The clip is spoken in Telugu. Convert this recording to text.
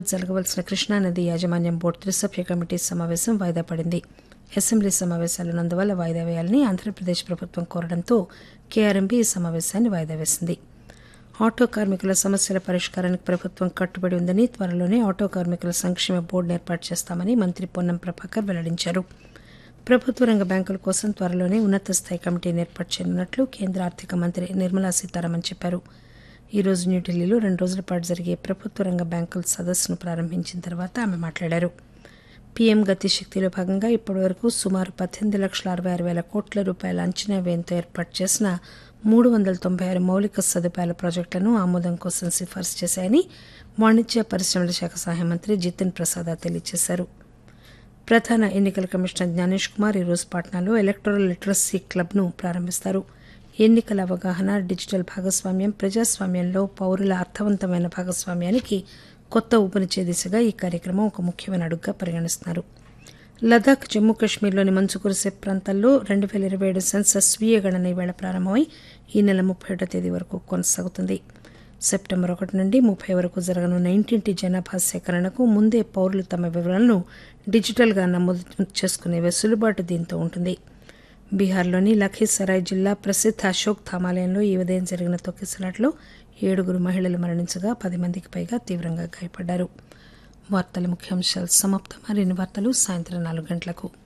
జరగవలసిన కృష్ణానది యాజమాన్యం బోర్డు త్రిసభ్య కమిటీ సమావేశం వాయిదా పడింది అసెంబ్లీ సమావేశాలున్నందువల్ల వాయిదా వేయాలని ఆంధ్రప్రదేశ్ ప్రభుత్వం కోరడంతో కేఆర్ఎంబీ ఈ సమావేశాన్ని వాయిదా వేసింది ఆటో కార్మికుల సమస్యల పరిష్కారానికి ప్రభుత్వం కట్టుబడి ఉందని త్వరలోనే ఆటో కార్మికుల సంక్షేమ బోర్డును ఏర్పాటు చేస్తామని మంత్రి పొన్నం ప్రభాకర్ వెల్లడించారు ప్రభుత్వ రంగ బ్యాంకుల కోసం త్వరలోనే ఉన్నత స్థాయి కమిటీని ఏర్పాటు చేయనున్నట్లు కేంద్ర ఆర్థిక మంత్రి నిర్మలా సీతారామన్ చెప్పారు ఈ రోజు న్యూఢిల్లీలో రెండు రోజుల పాటు జరిగే ప్రభుత్వ రంగ బ్యాంకుల సదస్సును ప్రారంభించిన తర్వాత ఆమె మాట్లాడారు పీఎం గతి శక్తిలో భాగంగా ఇప్పటివరకు సుమారు పద్దెనిమిది లక్షల అరవై ఆరు వేల కోట్ల రూపాయల అంచనా వ్యయంతో ఏర్పాటు చేసిన మూడు వందల తొంభై ఆరు మౌలిక సదుపాయాల ప్రాజెక్టులను ఆమోదం కోసం సిఫార్సు చేశాయని వాణిజ్య పరిశ్రమల శాఖ సహాయ మంత్రి జితిన్ ప్రసాద్ తెలియజేశారు ప్రధాన ఎన్నికల కమిషనర్ జ్ఞానేష్ కుమార్ ఈరోజు పాట్నాలో ఎలక్టోరల్ లిటరసీ క్లబ్ను ప్రారంభిస్తారు ఎన్నికల అవగాహన డిజిటల్ భాగస్వామ్యం ప్రజాస్వామ్యంలో పౌరుల అర్థవంతమైన భాగస్వామ్యానికి కొత్త ఊపిరిచ్చే దిశగా ఈ కార్యక్రమం ఒక ముఖ్యమైన అడుగుగా పరిగణిస్తున్నారు లదాఖ్ జమ్మూ కాశ్మీర్లోని మంచు కురిసే ప్రాంతాల్లో రెండు పేల ఇరవై ఏడు సెన్సస్ స్వీయ గణన ఈవేళ ప్రారంభమై ఈ నెల ముప్పై ఒకటో తేదీ వరకు కొనసాగుతుంది సెప్టెంబర్ ఒకటి నుండి ముప్పై వరకు జరగనున్న ఇంటింటి జనాభా సేకరణకు ముందే పౌరులు తమ వివరాలను డిజిటల్గా నమోదు చేసుకునే వెసులుబాటు దీంతో ఉంటుంది బీహార్లోని లఖీసరాయ్ జిల్లా ప్రసిద్ధ అశోక్ ధామాలయంలో ఈ ఉదయం జరిగిన తొక్కిసలాట్లో ఏడుగురు మహిళలు మరణించగా పది మందికి పైగా తీవ్రంగా గాయపడ్డారు వార్తల ముఖ్యాంశాలు సమాప్తం మరిన్ని వార్తలు సాయంత్రం నాలుగు గంటలకు